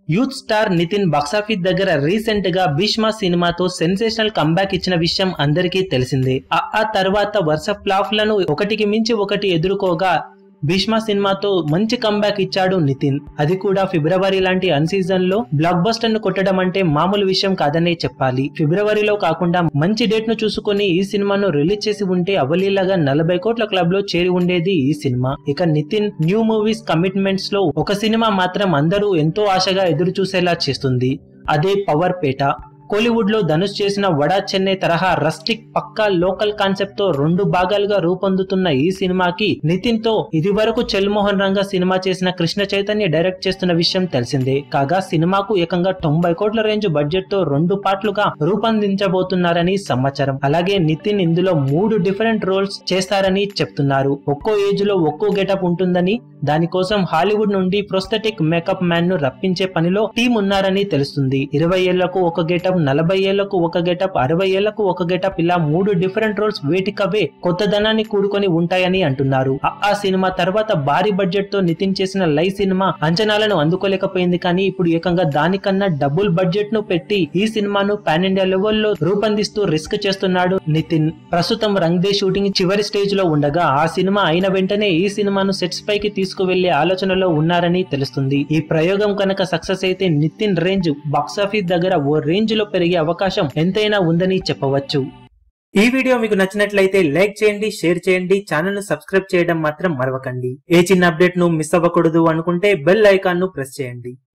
youth star Nithin box office దగ్గర recent గా భీష్మ సినిమాతో సెన్సేషనల్ కంబ్యాక్ ఇచ్చిన విషయం అందరికీ తెలిసిందే ఆ ఆ తర్వాత వరుస ఫ్లాఫ్లను ఒకటికి మించి ఒకటి ఎదుర్కోగా భీష్మ సినిమాతో మంచి కంబ్యాక్ ఇచ్చాడు నితిన్ అది కూడా ఫిబ్రవరి లాంటి అన్ సీజన్ లో బ్లాక్ బస్టర్ ను కొట్టడం అంటే మామూలు విషయం కాదనే చెప్పాలి ఫిబ్రవరిలో కాకుండా మంచి డేట్ ను చూసుకుని ఈ సినిమాను రిలీజ్ చేసి ఉంటే అవలీలగా నలభై కోట్ల క్లబ్ లో చేరి ఉండేది ఈ సినిమా ఇక నితిన్ న్యూ మూవీస్ కమిట్మెంట్స్ లో ఒక సినిమా మాత్రం అందరూ ఎంతో ఆశగా ఎదురు చూసేలా చేస్తుంది అదే పవర్ పేట కోలీవుడ్ లో ధనుష్ చేసిన వడా చెన్నై తరహా రస్టిక్ పక్కా లోకల్ కాన్సెప్ట్ తో రెండు భాగాలుగా రూపొందుతున్న ఈ సినిమాకి నితిన్ తో ఇది వరకు చెల్మోహన్ రంగ సినిమా చేసిన కృష్ణ చైతన్య డైరెక్ట్ చేస్తున్న విషయం తెలిసిందే కాగా సినిమాకు ఏకంగా తొంభై కోట్ల రేంజ్ బడ్జెట్ తో రెండు పార్ట్లుగా రూపొందించబోతున్నారని సమాచారం అలాగే నితిన్ ఇందులో మూడు డిఫరెంట్ రోల్స్ చేస్తారని చెప్తున్నారు ఒక్కో ఏజ్ లో ఒక్కో గెటప్ ఉంటుందని దానికోసం హాలీవుడ్ నుండి ప్రొస్థెటిక్ మేకప్ మ్యాన్ ను రప్పించే పనిలో టీం ఉన్నారని తెలుస్తుంది ఇరవై ఏళ్లకు ఒక గెటప్ నలభై ఏళ్లకు ఒక గెటప్ అరవై ఏళ్లకు ఒక గెటప్ ఇలా మూడు డిఫరెంట్ రోల్స్ వేటికవే కొత్తదనాన్ని కూడుకొని ఉంటాయని అంటున్నారు ఆ- ఆ సినిమా తర్వాత భారీ బడ్జెట్ తో నితిన్ చేసిన లై సినిమా అంచనాలను అందుకోలేకపోయింది కానీ ఇప్పుడు ఏకంగా దానికన్నా డబుల్ బడ్జెట్ ను పెట్టి ఈ సినిమాను పాన్ ఇండియా లెవెల్లో రూపొందిస్తూ రిస్క్ చేస్తున్నాడు నితిన్ ప్రస్తుతం రంగ్ దే షూటింగ్ చివరి స్టేజ్ లో ఉండగా ఆ సినిమా అయిన వెంటనే ఈ సినిమాను సెట్స్ పైకి తీసుకువెళ్లే ఆలోచనలో ఉన్నారని తెలుస్తుంది ఈ ప్రయోగం కనుక సక్సెస్ అయితే నితిన్ రేంజ్ బాక్సాఫీస్ దగ్గర ఓ రేంజ్ లో పెరిగే అవకాశం ఎంతైనా ఉందని చెప్పవచ్చు ఈ వీడియో మీకు నచ్చినట్లయితే లైక్ చేయండి షేర్ చేయండి ఛానల్ ను సబ్స్క్రైబ్ చేయడం మాత్రం మరవకండి ఏ చిన్న అప్డేట్ ను మిస్ అవ్వకూడదు అనుకుంటే బెల్ ఐకాన్ ను ప్రెస్ చేయండి